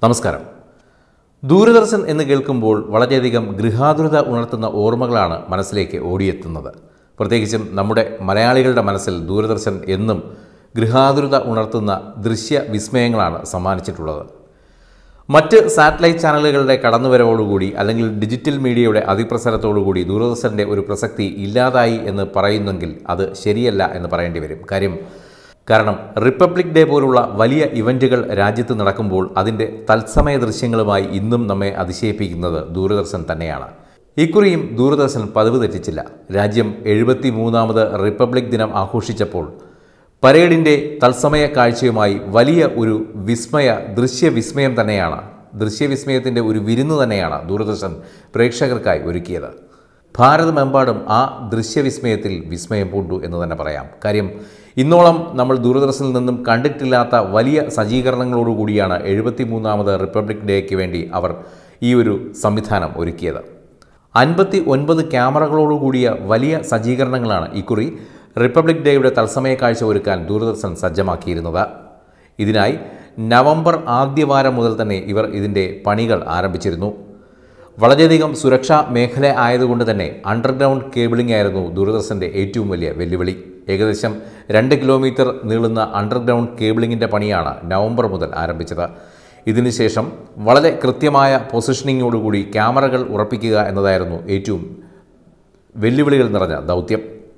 നമസ്കാരം ദൂരദർശൻ എന്ന് കേൾക്കുമ്പോൾ വളരെയധികം ഗൃഹാതുരത ഉണർത്തുന്ന ഓർമ്മകളാണ് മനസ്സിലേക്ക് ഓടിയെത്തുന്നത് പ്രത്യേകിച്ചും നമ്മുടെ മലയാളികളുടെ മനസ്സിൽ ദൂരദർശൻ എന്നും ഗൃഹാതുരത ഉണർത്തുന്ന ദൃശ്യ വിസ്മയങ്ങളാണ് സമ്മാനിച്ചിട്ടുള്ളത് മറ്റ് സാറ്റലൈറ്റ് ചാനലുകളുടെ കടന്നുവരവോടുകൂടി അല്ലെങ്കിൽ ഡിജിറ്റൽ മീഡിയയുടെ അതിപ്രസരത്തോടുകൂടി ദൂരദർശൻ്റെ ഒരു പ്രസക്തി ഇല്ലാതായി എന്ന് പറയുന്നെങ്കിൽ അത് ശരിയല്ല എന്ന് പറയേണ്ടി വരും കാര്യം കാരണം റിപ്പബ്ലിക് ഡേ പോലുള്ള വലിയ ഇവൻറ്റുകൾ രാജ്യത്ത് നടക്കുമ്പോൾ അതിൻ്റെ തത്സമയ ദൃശ്യങ്ങളുമായി ഇന്നും നമ്മെ അതിശയിപ്പിക്കുന്നത് ദൂരദർശൻ തന്നെയാണ് ഇക്കുറിയും ദൂരദർശൻ പതിവ് തെറ്റിച്ചില്ല രാജ്യം എഴുപത്തി മൂന്നാമത് റിപ്പബ്ലിക് ദിനം ആഘോഷിച്ചപ്പോൾ പരേഡിൻ്റെ തത്സമയ കാഴ്ചയുമായി വലിയ ഒരു വിസ്മയ ദൃശ്യവിസ്മയം തന്നെയാണ് ദൃശ്യവിസ്മയത്തിൻ്റെ ഒരു വിരുന്ന് തന്നെയാണ് ദൂരദർശൻ പ്രേക്ഷകർക്കായി ഒരുക്കിയത് ഭാരതമെമ്പാടും ആ ദൃശ്യവിസ്മയത്തിൽ വിസ്മയം പൂണ്ടു എന്ന് തന്നെ പറയാം കാര്യം ഇന്നോളം നമ്മൾ ദൂരദർശനിൽ നിന്നും കണ്ടിട്ടില്ലാത്ത വലിയ സജ്ജീകരണങ്ങളോടുകൂടിയാണ് എഴുപത്തി മൂന്നാമത് റിപ്പബ്ലിക് ഡേക്ക് വേണ്ടി അവർ ഈ ഒരു സംവിധാനം ഒരുക്കിയത് അൻപത്തി ഒൻപത് ക്യാമറകളോടുകൂടിയ വലിയ സജ്ജീകരണങ്ങളാണ് ഇക്കുറി റിപ്പബ്ലിക് ഡേയുടെ തത്സമയ കാഴ്ച ഒരുക്കാൻ ദൂരദർശൻ സജ്ജമാക്കിയിരുന്നത് ഇതിനായി നവംബർ ആദ്യവാരം മുതൽ തന്നെ ഇവർ ഇതിൻ്റെ പണികൾ ആരംഭിച്ചിരുന്നു വളരെയധികം സുരക്ഷാ മേഖല ആയതുകൊണ്ട് തന്നെ അണ്ടർഗ്രൗണ്ട് കേബിളിംഗ് ആയിരുന്നു ദൂരദർശൻ്റെ ഏറ്റവും വലിയ വെല്ലുവിളി ഏകദേശം രണ്ട് കിലോമീറ്റർ നീളുന്ന അണ്ടർഗ്രൗണ്ട് കേബിളിങ്ങിൻ്റെ പണിയാണ് നവംബർ മുതൽ ആരംഭിച്ചത് ഇതിനുശേഷം വളരെ കൃത്യമായ പൊസിഷനിങ്ങോടുകൂടി ക്യാമറകൾ ഉറപ്പിക്കുക എന്നതായിരുന്നു ഏറ്റവും വെല്ലുവിളികൾ നിറഞ്ഞ ദൗത്യം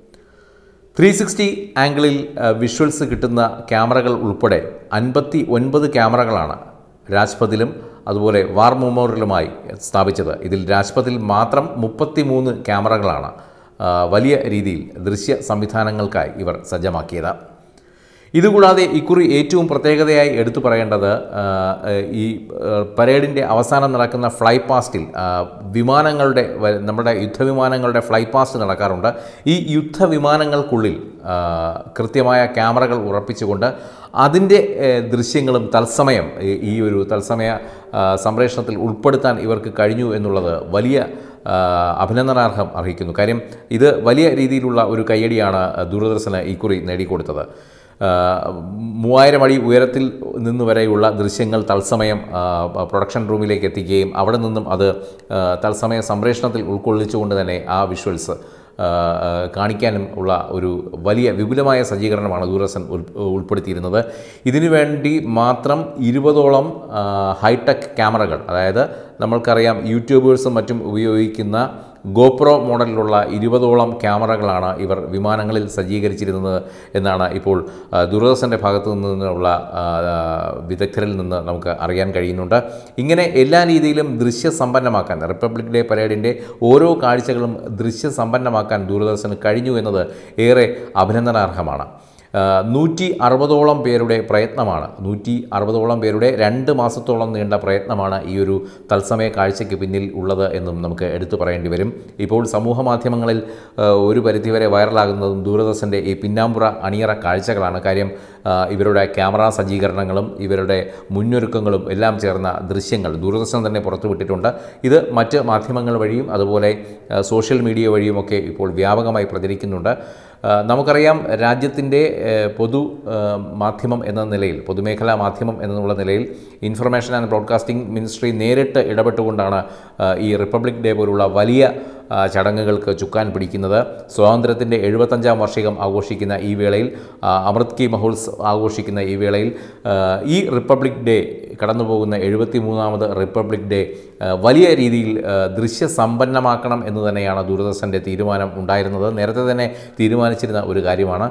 ത്രീ സിക്സ്റ്റി ആംഗിളിൽ വിഷ്വൽസ് കിട്ടുന്ന ക്യാമറകൾ ഉൾപ്പെടെ അൻപത്തി ഒൻപത് ക്യാമറകളാണ് രാജ്പഥിലും അതുപോലെ വാർ മെമ്മോറിയലുമായി സ്ഥാപിച്ചത് ഇതിൽ രാജ്പഥിൽ മാത്രം മുപ്പത്തി മൂന്ന് ക്യാമറകളാണ് ആ, വലിയ രീതിയിൽ ദൃശ്യ സംവിധാനങ്ങൾക്കായി ഇവർ സജ്ജമാക്കിയത് ഇതുകൂടാതെ ഇക്കുറി ഏറ്റവും പ്രത്യേകതയായി എടുത്തു പറയേണ്ടത് ആ, ഈ ആ, പരേഡിൻ്റെ അവസാനം നടക്കുന്ന ഫ്ലൈ പാസ്റ്റിൽ ആ, വിമാനങ്ങളുടെ വ- നമ്മുടെ യുദ്ധവിമാനങ്ങളുടെ ഫ്ലൈ പാസ്റ്റ് നടക്കാറുണ്ട് ഈ യുദ്ധവിമാനങ്ങൾക്കുള്ളിൽ ആ, കൃത്യമായ ക്യാമറകൾ ഉറപ്പിച്ചുകൊണ്ട് അതിൻ്റെ ഏ, ദൃശ്യങ്ങളും തത്സമയം ഈ- ഈ ഒരു തത്സമയ ആ, സംപ്രേഷണത്തിൽ ഉൾപ്പെടുത്താൻ ഇവർക്ക് കഴിഞ്ഞു എന്നുള്ളത് വലിയ ആ, അഭിനന്ദനാർഹം അർഹിക്കുന്നു കാര്യം ഇത് വലിയ രീതിയിലുള്ള ഒരു കയ്യടിയാണ് ദൂരദർശന് ഇക്കുറി നേടിക്കൊടുത്തത് ആ, മൂവായിരം അടി ഉയരത്തിൽ നിന്ന് വരെയുള്ള ദൃശ്യങ്ങൾ തത്സമയം ആ, പ്രൊഡക്ഷൻ റൂമിലേക്ക് എത്തിക്കുകയും അവിടെ നിന്നും അത് ആ, തത്സമയ സംപ്രേഷണത്തിൽ ഉൾക്കൊള്ളിച്ചുകൊണ്ട് തന്നെ ആ വിഷ്വൽസ് ആ, ആ, കാണിക്കാനും ഉള്ള ഒരു വലിയ വിപുലമായ സജ്ജീകരണമാണ് ദൂരദർശൻ ഉൾ ഉൾപ്പെടുത്തിയിരുന്നത് ഇതിനു വേണ്ടി മാത്രം ഇരുപതോളം ആ, ഹൈടെക് ക്യാമറകൾ അതായത് നമ്മൾക്കറിയാം യൂട്യൂബേഴ്സും മറ്റും ഉപയോഗിക്കുന്ന ഗോപ്രോ മോഡലിലുള്ള ഇരുപതോളം ക്യാമറകളാണ് ഇവർ വിമാനങ്ങളിൽ സജ്ജീകരിച്ചിരുന്നത് എന്നാണ് ഇപ്പോൾ ആ, ദൂരദർശൻ്റെ ഭാഗത്തു നിന്നുള്ള ആ, ആ, വിദഗ്ധരിൽ നിന്ന് നമുക്ക് അറിയാൻ കഴിയുന്നുണ്ട് ഇങ്ങനെ എല്ലാ രീതിയിലും ദൃശ്യസമ്പന്നമാക്കാൻ റിപ്പബ്ലിക് ഡേ പരേഡിൻ്റെ ഓരോ കാഴ്ചകളും ദൃശ്യസമ്പന്നമാക്കാൻ ദൂരദർശന് കഴിഞ്ഞു എന്നത് ഏറെ അഭിനന്ദനാർഹമാണ് നൂറ്റി അറുപതോളം പേരുടെ പ്രയത്നമാണ് നൂറ്റി അറുപതോളം പേരുടെ രണ്ട് മാസത്തോളം നീണ്ട പ്രയത്നമാണ് ഈ ഒരു തത്സമയ കാഴ്ചയ്ക്ക് പിന്നിൽ ഉള്ളത് എന്നും നമുക്ക് എടുത്തു പറയേണ്ടി വരും ഇപ്പോൾ സമൂഹ മാധ്യമങ്ങളിൽ ആ, ഒരു പരിധിവരെ വൈറലാകുന്നതും ദൂരദർശൻ്റെ ഈ പിന്നാമ്പുറ അണിയറ കാഴ്ചകളാണ് കാര്യം ആ, ഇവരുടെ ക്യാമറ സജ്ജീകരണങ്ങളും ഇവരുടെ മുന്നൊരുക്കങ്ങളും എല്ലാം ചേർന്ന ദൃശ്യങ്ങൾ ദൂരദർശൻ തന്നെ പുറത്തുവിട്ടിട്ടുണ്ട് ഇത് മറ്റ് മാധ്യമങ്ങൾ വഴിയും അതുപോലെ ആ, സോഷ്യൽ മീഡിയ വഴിയുമൊക്കെ ഇപ്പോൾ വ്യാപകമായി പ്രചരിക്കുന്നുണ്ട് ആ, നമുക്കറിയാം രാജ്യത്തിൻ്റെ ഏഹ്, പൊതു ആ, മാധ്യമം എന്ന നിലയിൽ പൊതുമേഖലാ മാധ്യമം എന്നുള്ള നിലയിൽ ഇൻഫർമേഷൻ ആൻഡ് ബ്രോഡ്കാസ്റ്റിംഗ് മിനിസ്ട്രി നേരിട്ട് ഇടപെട്ടുകൊണ്ടാണ് ആ, ഈ റിപ്പബ്ലിക് ഡേ പോലുള്ള വലിയ ആ, ചടങ്ങുകൾക്ക് ചുക്കാൻ പിടിക്കുന്നത് സ്വാതന്ത്ര്യത്തിൻ്റെ എഴുപത്തഞ്ചാം വാർഷികം ആഘോഷിക്കുന്ന ഈ വേളയിൽ ആ, അമൃത് കി മഹോത്സവ് ആഘോഷിക്കുന്ന ഈ വേളയിൽ ആ, ഈ റിപ്പബ്ലിക് ഡേ കടന്നുപോകുന്ന എഴുപത്തി മൂന്നാമത് റിപ്പബ്ലിക് ഡേ ആ, വലിയ രീതിയിൽ ആ, ദൃശ്യസമ്പന്നമാക്കണം എന്ന് തന്നെയാണ് ദൂരദർശൻ്റെ തീരുമാനം ഉണ്ടായിരുന്നത് നേരത്തെ തന്നെ തീരുമാനിച്ചിരുന്ന ഒരു കാര്യമാണ്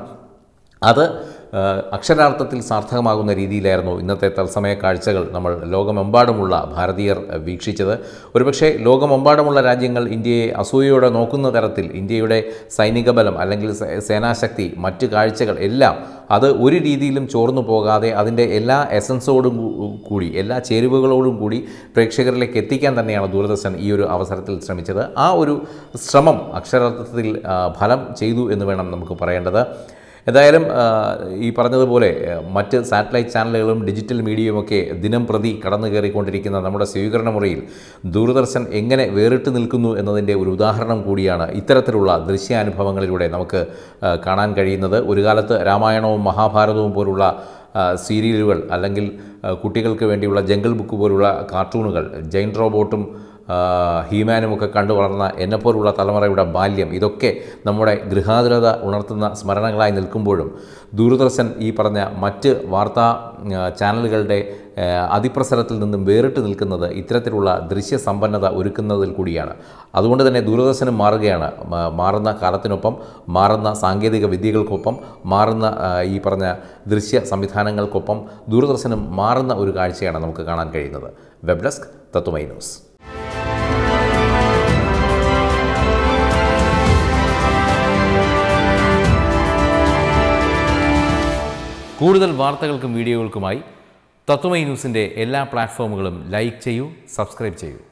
അത് ആ, അക്ഷരാർത്ഥത്തിൽ സാർത്ഥകമാകുന്ന രീതിയിലായിരുന്നു ഇന്നത്തെ തത്സമയ കാഴ്ചകൾ നമ്മൾ ലോകമെമ്പാടുമുള്ള ഭാരതീയർ ആ, വീക്ഷിച്ചത് ഒരുപക്ഷെ ലോകമെമ്പാടുമുള്ള രാജ്യങ്ങൾ ഇന്ത്യയെ അസൂയയോടെ നോക്കുന്ന തരത്തിൽ ഇന്ത്യയുടെ സൈനിക ബലം അല്ലെങ്കിൽ സേ- സേനാശക്തി മറ്റ് കാഴ്ചകൾ എല്ലാം അത് ഒരു രീതിയിലും ചോർന്നു പോകാതെ അതിൻ്റെ എല്ലാ എസൻസോടും കൂ- കൂടി എല്ലാ ചേരുവകളോടും കൂടി പ്രേക്ഷകരിലേക്ക് എത്തിക്കാൻ തന്നെയാണ് ദൂരദർശൻ ഈ ഒരു അവസരത്തിൽ ശ്രമിച്ചത് ആ ഒരു ശ്രമം അക്ഷരാർത്ഥത്തിൽ ആ, ഫലം ചെയ്തു എന്ന് വേണം നമുക്ക് പറയേണ്ടത് എന്തായാലും ആ, ഈ പറഞ്ഞതുപോലെ ആ, മറ്റ് സാറ്റലൈറ്റ് ചാനലുകളും ഡിജിറ്റൽ മീഡിയയുമൊക്കെ ദിനം പ്രതി കടന്നു കയറിക്കൊണ്ടിരിക്കുന്ന നമ്മുടെ സ്വീകരണ മുറിയിൽ ദൂരദർശൻ എങ്ങനെ വേറിട്ട് നിൽക്കുന്നു എന്നതിൻ്റെ ഒരു ഉദാഹരണം കൂടിയാണ് ഇത്തരത്തിലുള്ള ദൃശ്യാനുഭവങ്ങളിലൂടെ നമുക്ക് ആ, കാണാൻ കഴിയുന്നത് ഒരു കാലത്ത് രാമായണവും മഹാഭാരതവും പോലുള്ള ആ, സീരിയലുകൾ അല്ലെങ്കിൽ ആ, കുട്ടികൾക്ക് വേണ്ടിയുള്ള ജംഗിൾ ബുക്ക് പോലുള്ള കാർട്ടൂണുകൾ ജൈൻ റോബോട്ടും ആ, ഹീമാനുമൊക്കെ കണ്ടു വളർന്ന എന്നെപ്പോലുള്ള തലമുറയുടെ ബാല്യം ഇതൊക്കെ നമ്മുടെ ഗൃഹാതുരത ഉണർത്തുന്ന സ്മരണകളായി നിൽക്കുമ്പോഴും ദൂരദർശൻ ഈ പറഞ്ഞ മറ്റ് വാർത്താ ആ, ചാനലുകളുടെ ആ, അതിപ്രസരത്തിൽ നിന്നും വേറിട്ട് നിൽക്കുന്നത് ഇത്തരത്തിലുള്ള ദൃശ്യസമ്പന്നത ഒരുക്കുന്നതിൽ കൂടിയാണ് അതുകൊണ്ട് തന്നെ ദൂരദർശനം മാറുകയാണ് മ- മാറുന്ന കാലത്തിനൊപ്പം മാറുന്ന സാങ്കേതിക വിദ്യകൾക്കൊപ്പം മാറുന്ന ആ, ഈ പറഞ്ഞ ദൃശ്യ സംവിധാനങ്ങൾക്കൊപ്പം ദൂരദർശനം മാറുന്ന ഒരു കാഴ്ചയാണ് നമുക്ക് കാണാൻ കഴിയുന്നത് വെബ് ഡെസ്ക് തത്വമൈ ന്യൂസ് കൂടുതൽ വാർത്തകൾക്കും വീഡിയോകൾക്കുമായി തത്വമൈ ന്യൂസിൻ്റെ എല്ലാ പ്ലാറ്റ്ഫോമുകളും ലൈക്ക് ചെയ്യൂ സബ്സ്ക്രൈബ് ചെയ്യൂ